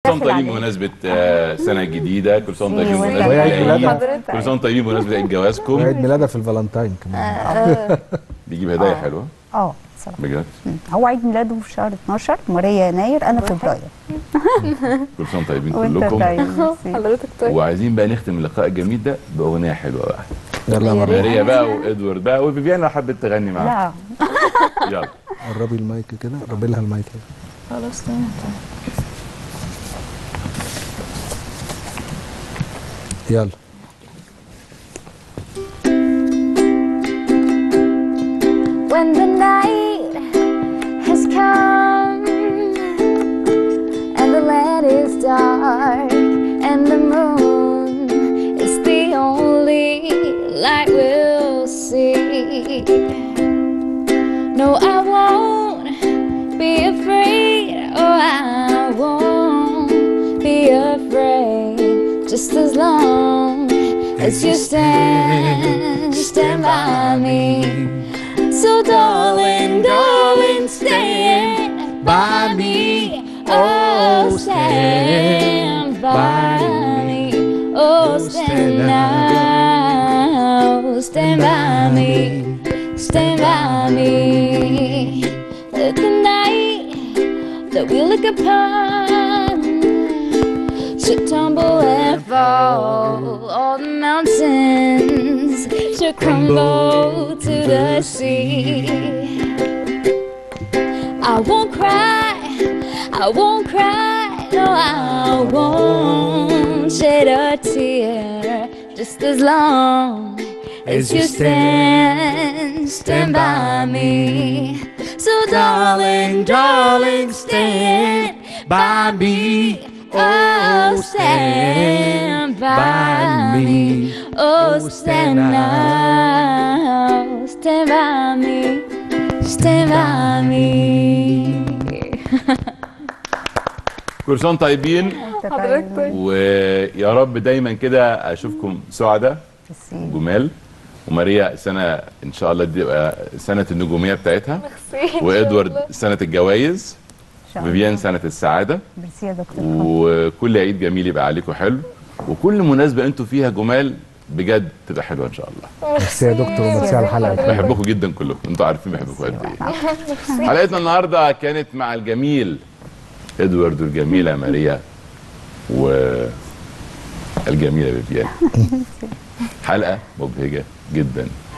سنه طيبين عليك. بمناسبه آه، سنه جديده كل سنه طيبين وانت بمناسبه وعيد العيد ميلادها. حضرتك. كل سنه طيبين بمناسبه عيد جوازكم وعيد ميلادها في الفالنتاين كمان بيجيب هدايا حلوه اه بصراحه بجد مم. هو عيد ميلاده في شهر 12 ماريا يناير انا فبراير كل سنه طيبين وانت كلكم طيب ميرسي. حضرتك طيب وعايزين بقى نختم اللقاء الجميل ده باغنيه حلوه بقى يلا يا مريم ماريا بقى وادوارد بقى وفيفيان لو حبت تغني معاها لا يلا قربي المايك كده قربي لها المايك كده خلاص تمام يلا when the night has come and the land is dark and the moon is the only light we'll see. No, I won't be afraid. Oh, I won't be afraid. Just as long as you stand, stand by me. So darling, darling, stand by me. Oh, stand by me. Oh, stand now. Stand by me. Stand by me. Let the night that we look upon should tumble and fall. All the mountains should crumble to the sea. I won't cry, I won't cry, no, I won't shed a tear. Just as long as you stand, stand by me. So, darling, darling, stand by me. Oh, stand by me. Oh, stand now. Stand by me. Stand by me. كل سنه طيبين انت حضرتك طيب طيب ويا رب دايما كده اشوفكم سعداء ميرسي. جمال وماريا سنه ان شاء الله دي تبقى سنه النجوميه بتاعتها ميرسي وادوارد سنه الجوائز إن شاء الله. فيفيان سنه السعاده ميرسي يا دكتور وكل عيد جميل يبقى عليكم حلو وكل مناسبه انتوا فيها جمال بجد تبقى حلوه ان شاء الله ميرسي يا دكتور وميرسي على الحلقه بحبكم جدا كلكم انتوا عارفين بحبكم قد ايه حلقتنا النهارده كانت مع الجميل ادوارد والجميله ماريا والجميله فيفيان حلقه مبهجه جدا